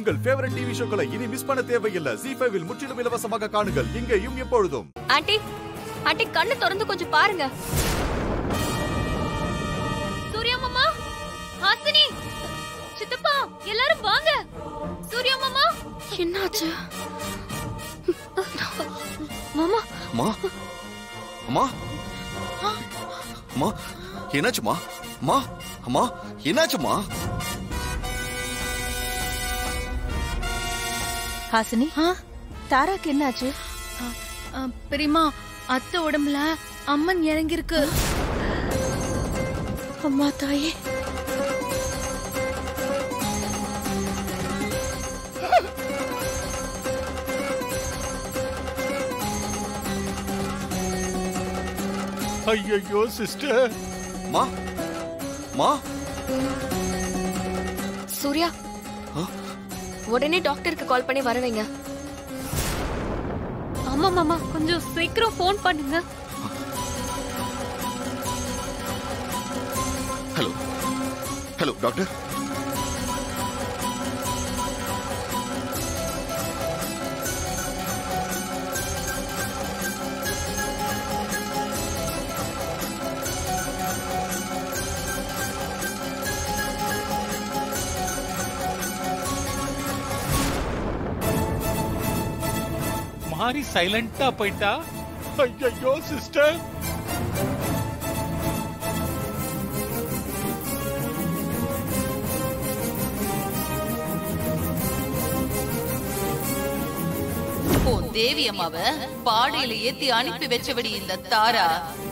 உங்கள் favourite TV ஷோக்களை இனி miss பண்ண தேவையில்லை ஜி ஃபைவில் முற்றிலும் இலவசமாக காணுங்கள் இங்கேயும் எப்பொழுதும் ஆண்டி ஆண்டி கண்ணு திறந்து கொஞ்சம் பாருங்க சூர்யா மாமா ஹாசினி சித்தப்பா எல்லாரும் வாங்க சூர்யா மாமா என்னாச்சு மாமா அம்மா அம்மா அம்மா என்னாச்சுமா அம்மா அம்மா என்னாச்சுமா ஹாசினி தாராக்கு என்னாச்சு பெரியமா அத்தை உடம்புல அம்மன் இறங்கிருக்கு அம்மா தாயே ஐயோ சிஸ்டர் அம்மா அம்மா சூர்யா ஆ? உடனே டாக்டருக்கு கால் பண்ணி வர வைங்க ஆமா மாமா கொஞ்சம் சீக்கிரம் ஃபோன் பண்ணுங்க ஹலோ ஹலோ டாக்டர் மாறி சைலண்டா போயிட்டா ஐயோ சிஸ்டர் உன் தேவி அம்மாவ பாடையில ஏத்தி அனுப்பி வச்சபடி இந்த தாரா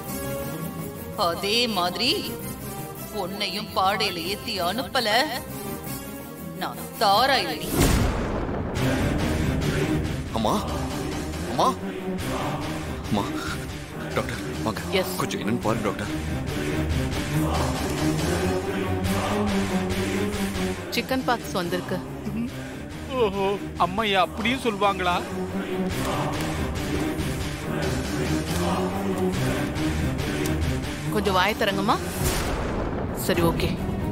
அதே மாதிரி உன்னையும் பாடையில ஏத்தி அனுப்பல நான் தாரா இல்லடி அம்மா அம்மா அம்மா டாக்டர் வாங்க Yes. கொஞ்சம் என்னன்னு பாருங்க டாக்டர் சிக்கன் பாக்ஸ் வந்திருக்கு ஓஹோ அம்மையா அப்படியும் சொல்லுவாங்களா கொஞ்சம் வாய தரங்கம்மா சரி ஓகே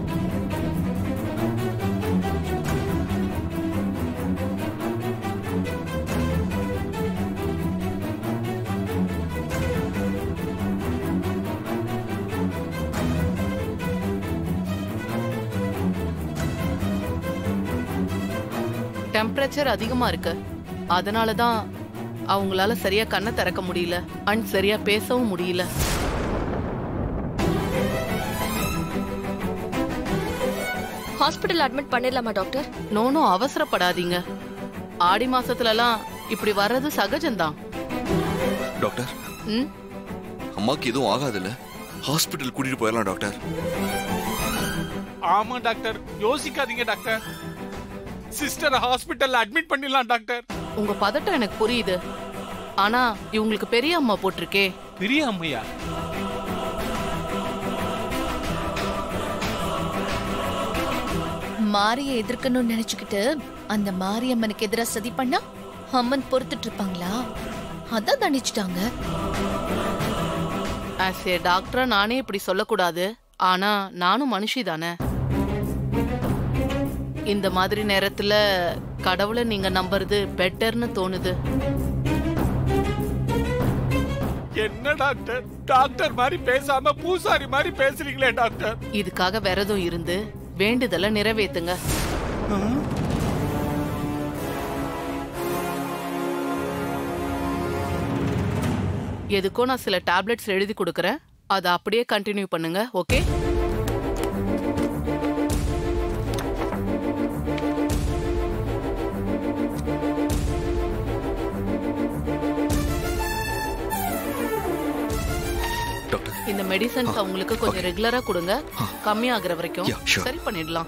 டெம்பரேச்சர் அதிகமா இருக்கு அதனால தான் அவங்களால சரியா கண்ணை திறக்க முடியல அண்ட் சரியா பேசவும் முடியல ஹாஸ்பிட்டல் அட்மிட் பண்ணிடலாமா டாக்டர் நோனும் அவசரப்படாதீங்க ஆடி மாசத்துலலாம் இப்படி வர்றது சகஜம்தான் டாக்டர் ம் அம்மாக்கு எதுவும் ஆகாதுல்ல ஹாஸ்பிட்டல் கூட்டிட்டு போயிடலாம் டாக்டர் ஆமா டாக்டர் யோசிக்காதீங்க டாக்டர் சிஸ்டர் ஹாஸ்பிட்டல்ல அட்மிட் பண்ணிடலாம் டாக்டர் உங்க பதட்டம் எனக்கு புரியுது ஆனா இவங்களுக்கு பெரிய அம்மா போட்டிருக்கே பெரிய அம்மையா மாரிய எதிர்க்கணும்னு நினைச்சுக்கிட்டு அந்த மாரியம்மனுக்கு எதிரா சதி பண்ணா அம்மன் பொறுத்துட்டு இருப்பாங்களா அதான் தண்டிச்சிட்டாங்க ஆஸ் ஏ டாக்டரா நானே இப்படி சொல்லக்கூடாது ஆனா நானும் மனுஷி தானே இந்த மாதிரி நேரத்துல கடவுளை நீங்க நம்புறது பெட்டர்னு தோணுது என்ன டாக்டர் டாக்டர் மாதிரி பேசாம பூசாரி மாதிரி பேசுறீங்களே டாக்டர் இதுக்காக விரதம் இருந்து வேண்டுதலை நிறைவேத்துங்க எதுக்கோ நான் சில டேப்லெட்ஸ் எழுதி கொடுக்கறேன் அதை அப்படியே கண்டினியூ பண்ணுங்க ஓகே டாக்டர் இந்த மெடிசன்ஸ் அவங்களுக்கு கொஞ்சம் ரெகுலரா கொடுங்க கம்மியாகிற வரைக்கும் Yeah, sure. சரி பண்ணிடலாம்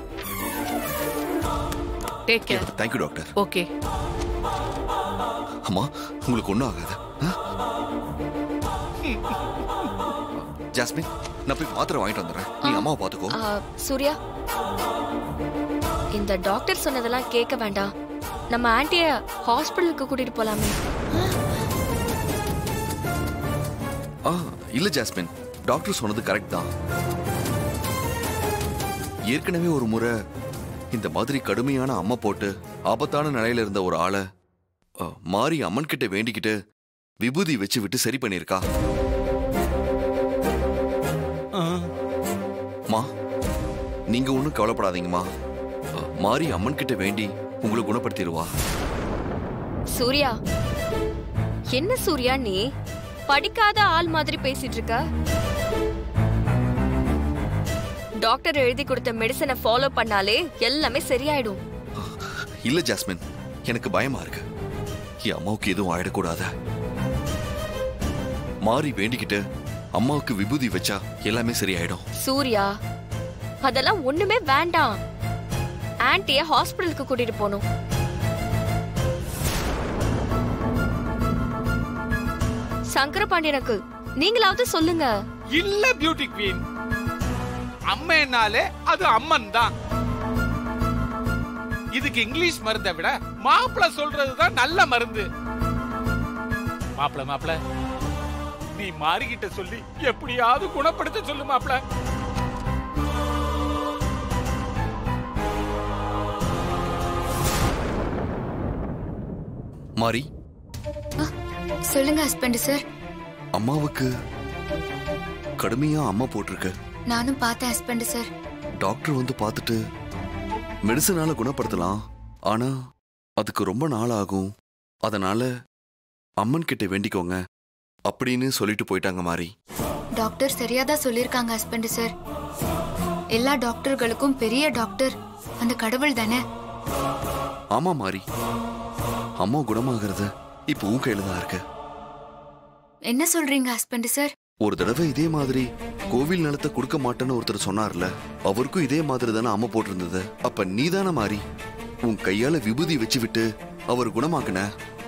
take care thank you doctor okay அம்மா உங்களுக்கு ஒன்றும் ஆகாது ஆ? ஜாஸ்மின் நான் போய் மாத்திரை வாங்கிட்டு வந்துடுறேன் நீ அம்மாவை பார்த்துக்கோ ஆ, சூர்யா இந்த டாக்டர் சொன்னதெல்லாம் கேட்க வேண்டாம் நம்ம ஆன்ட்டிய ஹாஸ்பிட்டலுக்கு கூட்டிட்டு போலாமே ஆ இல்ல ஜாஸ்மின் டாக்டர் சொன்னது கரெக்ட் தான் ஏற்கனவே ஒரு முறை இந்த மாதிரி கடுமையான அம்மா போட்டு ஆபத்தான நிலையில இருந்த ஒரு ஆளை அ, மாறி அம்மன் கிட்ட வேண்டிக்கிட்டு விபூதி வச்சு விட்டு சரி பண்ணியிருக்கா மா நீங்க ஒன்றும் கவலைப்படாதீங்கம்மா அ, மாறி அம்மன் கிட்ட வேண்டி உங்களை குணப்படுத்திடுவா சூர்யா என்ன சூர்யா நீ படிக்காத ஆள் மாதிரி பேசிட்டு இருக்க டாக்டர் எழுதி கொடுத்த மெடிசனை ஃபாலோ பண்ணாலே எல்லாமே சரியாயிடும் இல்ல ஜாஸ்மின் எனக்கு பயமா இருக்கு என் அம்மாவுக்கு எதுவும் ஆயிடக்கூடாது மாறி வேண்டிக்கிட்டு அம்மாவுக்கு விபூதி வச்சா எல்லாமே சரியாயிடும் சூர்யா அதெல்லாம் ஒண்ணுமே வேண்டாம் ஆன்ட்டிய ஹாஸ்பிடலுக்கு கூட்டிட்டு போகணும் சங்கரபாண்டியனுக்கு நீங்களாவது சொல்லுங்க இல்ல பியூட்டி குவீன் அம்மைனாலே அது அம்மன் தான் இதுக்கு இங்கிலீஷ் மருந்தை விட மாப்பிள சொல்றதுதான் நல்ல மருந்து மாப்பிள மாப்பிள நீ மாறிக்கிட்ட சொல்லி எப்படியாவது குணப்படுத்த சொல்லு மாப்பிள மாறி சொல்லுங்க ஹஸ்பண்ட் சார் அம்மாவுக்கு கடுமையா அம்மா போட்டிருக்கு நானும் பார்த்தேன் ஹஸ்பண்ட் சார் டாக்டர் வந்து பார்த்துட்டு மெடிசனால குணப்படுத்தலாம் ஆனா அதுக்கு ரொம்ப நாள் ஆகும் அதனால அம்மன் கிட்ட வேண்டிக்கோங்க அப்படின்னு சொல்லிட்டு போயிட்டாங்க மாறி டாக்டர் சரியா தான் சொல்லியிருக்காங்க ஹஸ்பண்ட் சார் எல்லா டாக்டர்களுக்கும் பெரிய டாக்டர் அந்த கடவுள் தானே ஆமா மாறி அம்மா குணமாகிறது இப்போ உன் கையில தான் இருக்கு என்ன சொல்றீங்க ஹஸ்பண்ட் சார் ஒரு தடவை இதே மாதிரி கோவில் நிலத்தை கொடுக்க மாட்டேன்னு ஒருத்தர் சொன்னார்ல அவருக்கும் இதே மாதிரி தானே அம்மா போட்டிருந்தது அப்ப நீதானே மாறி உன் கையால விபூதி வச்சு விட்டு அவர் குணமாக்குன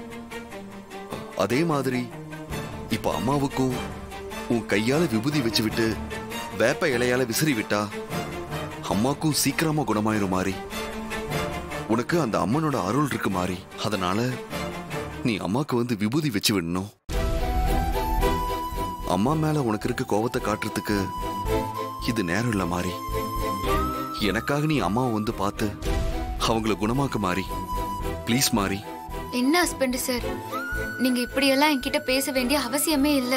அதே மாதிரி இப்ப அம்மாவுக்கும் உன் கையால விபூதி வச்சு விட்டு வேப்ப இலையால விசிறி விட்டா அம்மாக்கும் சீக்கிரமா குணமாயிரும் மாறி உனக்கு அந்த அம்மனோட அருள் இருக்கு மாறி அதனால நீ அம்மாக்கு வந்து விபூதி வச்சு விடணும் அம்மா மேல உனக்கு இருக்க கோவத்தை காட்டுறதுக்கு இது நேரம் இல்ல மாறி எனக்காக நீ அம்மாவை வந்து பார்த்து அவங்கள குணமாக்க மாறி ப்ளீஸ் மாறி என்ன ஹஸ்பண்ட் சார் நீங்க இப்படியெல்லாம் என்கிட்ட பேச வேண்டிய அவசியமே இல்ல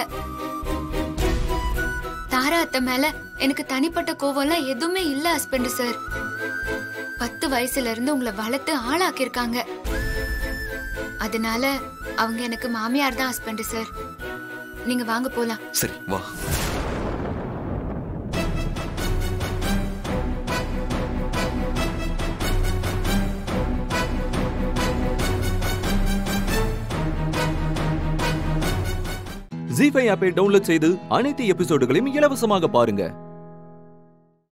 தாரா அத்தை மேல எனக்கு தனிப்பட்ட கோவம்லாம் எதுவுமே இல்ல ஹஸ்பண்ட் சார் பத்து வயசுல இருந்து உங்களை வளர்த்து ஆளாக்கியிருக்காங்க அதனால அவங்க எனக்கு மாமியார் தான் ஹஸ்பண்ட் சார் நீங்க வாங்க போலாம் சரி வா ஜி ஃபைவ் ஆப்பை டவுன்லோட் செய்து அனைத்து எபிசோடுகளையும் இலவசமாக பாருங்க